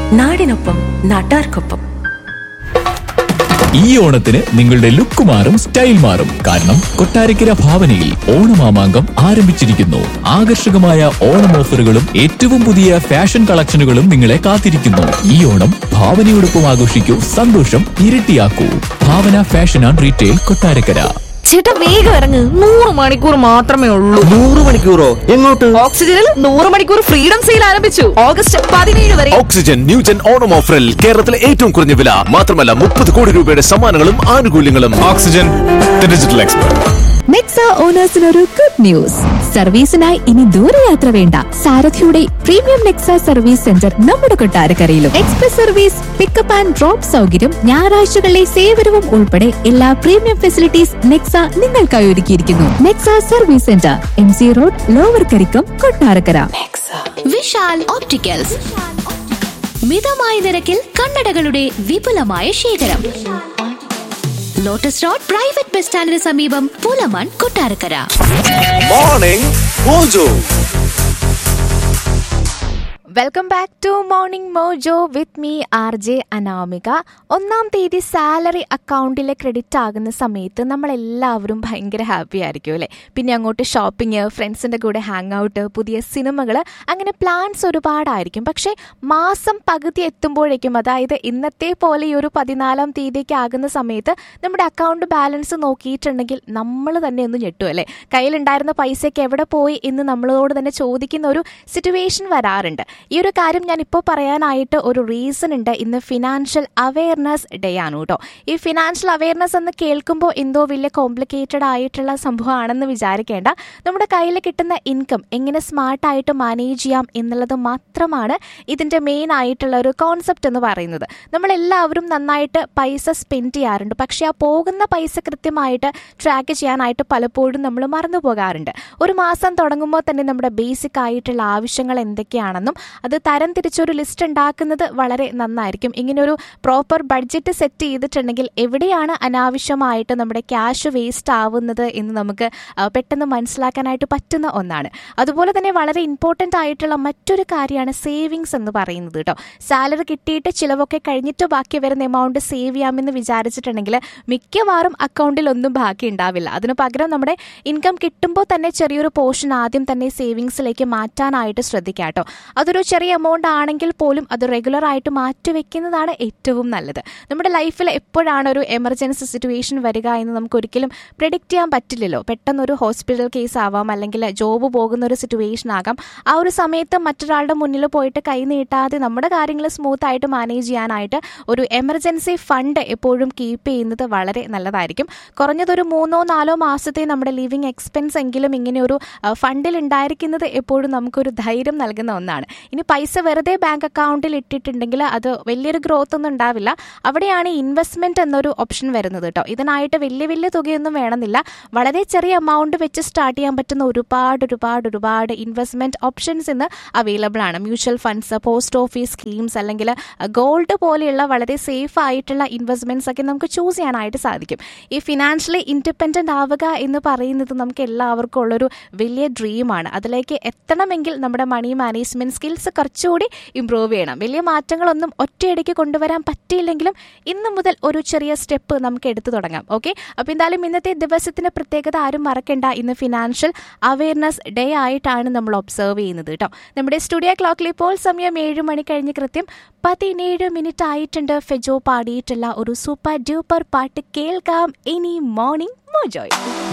നാടിനൊപ്പം നാട്ടാർക്കൊപ്പം ഈ ഓണത്തിന് നിങ്ങളുടെ ലുക്ക് മാറും സ്റ്റൈൽ മാറും കാരണം കൊട്ടാരക്കര ഭാവനയിൽ ഓണമാമാങ്കം ആരംഭിച്ചിരിക്കുന്നു ആകർഷകമായ ഓണം ഓഫറുകളും ഏറ്റവും പുതിയ ഫാഷൻ കളക്ഷനുകളും നിങ്ങളെ കാത്തിരിക്കുന്നു ഈ ഓണം ഭാവനയോടൊപ്പം ആഘോഷിക്കൂ സന്തോഷം ഇരട്ടിയാക്കൂ Bhavana fashion and retail Kottarakkara ചേട്ടാ വേഗം ഇറങ്ങ് നൂറ് മണിക്കൂർ മാത്രമേ ഉള്ളൂ നൂറ് മണിക്കൂറോ എങ്ങോട്ട് ഓക്സിജനിൽ നൂറ് മണിക്കൂർ ഫ്രീഡം സെയിൽ ആരംഭിച്ചു ഓഗസ്റ്റ് പതിനേഴ് വരെ ഓക്സിജൻ ന്യൂജൻ ഓണം ഓഫറിൽ കേരളത്തിലെ ഏറ്റവും കുറഞ്ഞ വില മാത്രമല്ല മുപ്പത് കോടി രൂപയുടെ സമ്മാനങ്ങളും ആനുകൂല്യങ്ങളും ഓക്സിജൻ ഡിജിറ്റൽ എക്സ്പെർട്ട് നെക്സ ഓണേഴ്സിനൊരു ഗുഡ് ന്യൂസ് സർവീസിനായി ഇനി ദൂരയാത്ര വേണ്ട സാരഥിയുടെ പ്രീമിയം നെക്സ സർവീസ് സെന്റർ നമ്മുടെ കൊട്ടാരക്കരയിലും express service pickup and drop സൗകര്യം ഞായറാഴ്ചകളിലെ സേവനവും ഉൾപ്പെടെ എല്ലാ പ്രീമിയം ഫെസിലിറ്റീസ് നെക്സ നിങ്ങൾക്കായി ഒരുക്കിയിരിക്കുന്നു nexa service centre M C road lower Karikkam Kottarakkara Vishal opticals മിതമായ നിരക്കിൽ കണ്ണടകളുടെ വിപുലമായ ശേഖരം ലോട്ടസ് റോഡ് പ്രൈവറ്റ് ബസ് സ്റ്റാൻഡിന് സമീപം Pulamon Kottarakkara morning mojo welcome back to morning mojo with me R J Anamika ഒന്നാം തീയതി സാലറി അക്കൗണ്ടിലെ ക്രെഡിറ്റ് ആകുന്ന സമയത്ത് നമ്മളെല്ലാവരും ഭയങ്കര ഹാപ്പി ആയിരിക്കും അല്ലേ പിന്നെ അങ്ങോട്ട് ഷോപ്പിംഗ് ഫ്രണ്ട്സിൻ്റെ കൂടെ ഹാങ് ഔട്ട് പുതിയ സിനിമകൾ അങ്ങനെ പ്ലാൻസ് ഒരുപാടായിരിക്കും പക്ഷേ മാസം പകുതി എത്തുമ്പോഴേക്കും അതായത് ഇന്നത്തെ പോലെ ഈ ഒരു പതിനാലാം തീയതിക്ക് ആകുന്ന സമയത്ത് നമ്മുടെ അക്കൗണ്ട് ബാലൻസ് നോക്കിയിട്ടുണ്ടെങ്കിൽ നമ്മൾ തന്നെ ഒന്ന് ഞെട്ടും അല്ലേ കയ്യിലുണ്ടായിരുന്ന പൈസയ്ക്ക് എവിടെ പോയി എന്ന് നമ്മളോട് തന്നെ ചോദിക്കുന്ന ഒരു സിറ്റുവേഷൻ വരാറുണ്ട് ഈ ഒരു കാര്യം ഞാൻ ഇപ്പോൾ പറയാനായിട്ട് ഒരു റീസൺ ഉണ്ട് ഇന്ന് ഫിനാൻഷ്യൽ അവയർനെസ് ഡേ ആണ് കേട്ടോ ഈ ഫിനാൻഷ്യൽ അവയർനെസ് എന്ന് കേൾക്കുമ്പോൾ എന്തോ വലിയ കോംപ്ലിക്കേറ്റഡ് ആയിട്ടുള്ള സംഭവമാണെന്ന് വിചാരിക്കേണ്ട നമ്മുടെ കയ്യിൽ കിട്ടുന്ന ഇൻകം എങ്ങനെ സ്മാർട്ടായിട്ട് മാനേജ് ചെയ്യാം എന്നുള്ളത് മാത്രമാണ് ഇതിൻ്റെ മെയിൻ ആയിട്ടുള്ള ഒരു കോൺസെപ്റ്റ് എന്ന് പറയുന്നത് നമ്മളെല്ലാവരും നന്നായിട്ട് പൈസ സ്പെൻഡ് ചെയ്യാറുണ്ട് പക്ഷേ ആ പോകുന്ന പൈസ കൃത്യമായിട്ട് ട്രാക്ക് ചെയ്യാനായിട്ട് പലപ്പോഴും നമ്മൾ മറന്നു പോകാറുണ്ട് ഒരു മാസം തുടങ്ങുമ്പോൾ തന്നെ നമ്മുടെ ബേസിക് ആയിട്ടുള്ള ആവശ്യങ്ങൾ എന്തൊക്കെയാണെന്നും അത് തരം തിരിച്ചൊരു ലിസ്റ്റ് ഉണ്ടാക്കുന്നത് വളരെ നന്നായിരിക്കും ഇങ്ങനെ ഒരു പ്രോപ്പർ ബഡ്ജറ്റ് സെറ്റ് ചെയ്തിട്ടുണ്ടെങ്കിൽ എവിടെയാണ് അനാവശ്യമായിട്ട് നമ്മുടെ ക്യാഷ് വേസ്റ്റ് ആവുന്നത് എന്ന് നമുക്ക് ആ, പെട്ടെന്ന് മനസ്സിലാക്കാനായിട്ട് പറ്റുന്ന ഒന്നാണ് അതുപോലെ തന്നെ വളരെ ഇമ്പോർട്ടൻ്റ് ആയിട്ടുള്ള മറ്റൊരു കാര്യമാണ് സേവിങ്സ് എന്ന് പറയുന്നത് കേട്ടോ സാലറി കിട്ടിയിട്ട് ചിലവൊക്കെ കഴിഞ്ഞിട്ട് ബാക്കി വരുന്ന എമൗണ്ട് സേവ് ചെയ്യാമെന്ന് വിചാരിച്ചിട്ടുണ്ടെങ്കിൽ മിക്കവാറും അക്കൗണ്ടിൽ ഒന്നും ബാക്കി ഉണ്ടാവില്ല അതിന് പകരം നമ്മുടെ ഇൻകം കിട്ടുമ്പോൾ തന്നെ ചെറിയൊരു പോർഷൻ ആദ്യം തന്നെ സേവിങ്സിലേക്ക് മാറ്റാനായിട്ട് ശ്രദ്ധിക്കാം കേട്ടോ അതൊരു ചെറിയ എമൗണ്ട് ആണെങ്കിൽ പോലും അത് റെഗുലർ ആയിട്ട് മാറ്റി വെക്കുന്നതാണ് ഏറ്റവും നല്ലത് നമ്മുടെ ലൈഫിൽ എപ്പോഴാണ് ഒരു എമർജൻസി സിറ്റുവേഷൻ വരിക എന്ന് നമുക്ക് ഒരിക്കലും പ്രിഡിക്റ്റ് ചെയ്യാൻ പറ്റില്ലല്ലോ പെട്ടെന്നൊരു ഹോസ്പിറ്റൽ കേസ് ആവാം അല്ലെങ്കിൽ ജോബ് പോകുന്ന ഒരു സിറ്റുവേഷൻ ആകാം ആ ഒരു സമയത്ത് മറ്റൊരാളുടെ മുന്നിൽ പോയിട്ട് കൈ നീട്ടാതെ നമ്മുടെ കാര്യങ്ങൾ സ്മൂത്ത് ആയിട്ട് മാനേജ് ചെയ്യാനായിട്ട് ഒരു എമർജൻസി ഫണ്ട് എപ്പോഴും കീപ്പ് ചെയ്യുന്നത് വളരെ നല്ലതായിരിക്കും കുറഞ്ഞതൊരു മൂന്നോ നാലോ മാസത്തെ നമ്മുടെ ലിവിങ് എക്സ്പെൻസ് എങ്കിലും ഇങ്ങനെ ഒരു ഫണ്ടിൽ ഉണ്ടായിരിക്കുന്നത് എപ്പോഴും നമുക്കൊരു ധൈര്യം നൽകുന്ന ഒന്നാണ് ഇനി പൈസ വെറുതെ ബാങ്ക് അക്കൗണ്ടിൽ ഇട്ടിട്ടുണ്ടെങ്കിൽ അത് വലിയൊരു ഗ്രോത്ത് ഒന്നും ഉണ്ടാവില്ല അവിടെയാണ് ഇൻവെസ്റ്റ്മെന്റ് എന്നൊരു ഓപ്ഷൻ വരുന്നത് കേട്ടോ ഇതിനായിട്ട് വലിയ വലിയ തുകയൊന്നും വേണമെന്നില്ല വളരെ ചെറിയ എമൗണ്ട് വെച്ച് സ്റ്റാർട്ട് ചെയ്യാൻ പറ്റുന്ന ഒരുപാട് ഒരുപാട് ഒരുപാട് ഇൻവെസ്റ്റ്മെന്റ് ഓപ്ഷൻസ് ഇന്ന് അവൈലബിൾ ആണ് mutual funds post office schemes അല്ലെങ്കിൽ ഗോൾഡ് പോലെയുള്ള വളരെ സേഫ് ആയിട്ടുള്ള ഇൻവെസ്റ്റ്മെന്റ്സ് ഒക്കെ നമുക്ക് ചൂസ് ചെയ്യാനായിട്ട് സാധിക്കും ഈ ഫിനാൻഷ്യലി ഇൻഡിപെൻഡന്റ് ആവുക എന്ന് പറയുന്നത് നമുക്ക് എല്ലാവർക്കും ഉള്ളൊരു വലിയ ഡ്രീമാണ് അതിലേക്ക് എത്തണമെങ്കിൽ നമ്മുടെ മണി മാനേജ്മെന്റ് സ്കിൽസ് കുറച്ചുകൂടി ഇമ്പ്രൂവ് ചെയ്യണം വലിയ മാറ്റങ്ങളൊന്നും ഒറ്റയടിക്ക് കൊണ്ടുവരാൻ പറ്റിയില്ലെങ്കിലും ഇന്ന് മുതൽ ഒരു ചെറിയ സ്റ്റെപ്പ് നമുക്ക് എടുത്തു തുടങ്ങാം ഓക്കെ അപ്പോൾ എന്തായാലും ഇന്നത്തെ ദിവസത്തിന്റെ പ്രത്യേകത ആരും മറക്കണ്ട ഇന്ന് ഫിനാൻഷ്യൽ അവയർനെസ് ഡേ ആയിട്ടാണ് നമ്മൾ ഒബ്സർവ് ചെയ്യുന്നത് കേട്ടോ നമ്മുടെ സ്റ്റുഡിയോ ക്ലോക്കിൽ ഇപ്പോൾ സമയം ഏഴ് മണി കഴിഞ്ഞ് കൃത്യം പതിനേഴ് മിനിറ്റ് ആയിട്ടുണ്ട് ഫെജോ പാടിയിട്ടുള്ള ഒരു സൂപ്പർ ഡ്യൂപ്പർ പാട്ട് കേൾക്കാം ഇനി മോർണിംഗ് മോജോയ്